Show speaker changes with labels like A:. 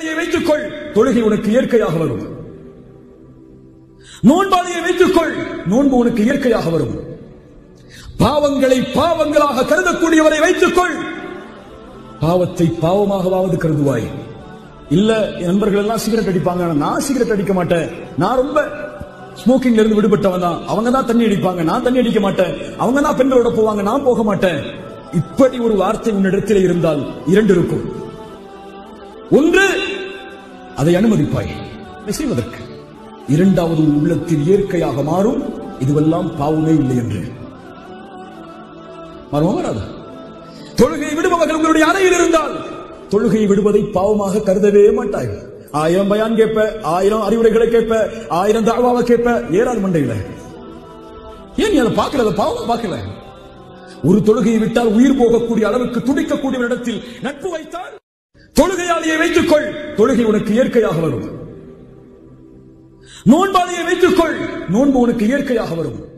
A: தொழுகையாளியை வைத்துக்கொள் தொழுகை உனக்கு இயற்கையாக வரும் நோன்பாளியை வைத்துக்கொள் நோன்பு உனக்கு இயற்கையாக வரும் பாவங்களை பாவங்களாக கருதக்கூடியவரை வைத்துக்கொள் பாவத்தை பாவமாகவாவது கருதுவாய் இல்ல என் நண்பர்கள் எல்லாம் சிகரெட் அடிப்பாங்க ஆனா நான் சிகரெட் அடிக்க மாட்டேன் நான் ரொம்ப ஸ்மோக்கிங்ல இருந்து விடுபட்டவன் தான் அவங்க தான் தண்ணி அடிப்பாங்க நான் தண்ணி அடிக்க மாட்டேன் அவங்க தான் பெண்களோட போவாங்க நான் போக மாட்டேன் இப்படி ஒரு வார்த்தை உன்னிடத்தில் இருந்தால் இரண்டு இருக்கும் ஒன்று அதை அனுமதிப்பாய் அதை செய்வதற்கு இரண்டாவது உன் உள்ளத்தில் இயற்கையாக மாறும் இதுவெல்லாம் பாவமே இல்லை என்று மாறுமா வராது தொழுகை விடுபவர்கள் உங்களுடைய அறையில் இருந்தால் தொழுகையை விடுவதை பாவமாக கருதவே மாட்டார்கள் ஆயிரம் பயான் கேட்ப ஆயிரம் அறிவுரைகளை கேட்ப ஆயிரம் தாவாவை கேட்ப ஏறாது மண்டையில ஏன் நீ அதை பார்க்கல அதை பாவமா பார்க்கல ஒரு தொழுகையை விட்டால் உயிர் போகக்கூடிய அளவுக்கு துடிக்கக்கூடிய இடத்தில் நட்பு வைத்தால் தொழுகையாளியை வைத்துக்கொள் தொழுகை உனக்கு இயற்கையாக வரும் நோன்பாளியை வைத்துக்கொள் நோன்பு உனக்கு இயற்கையாக வரும்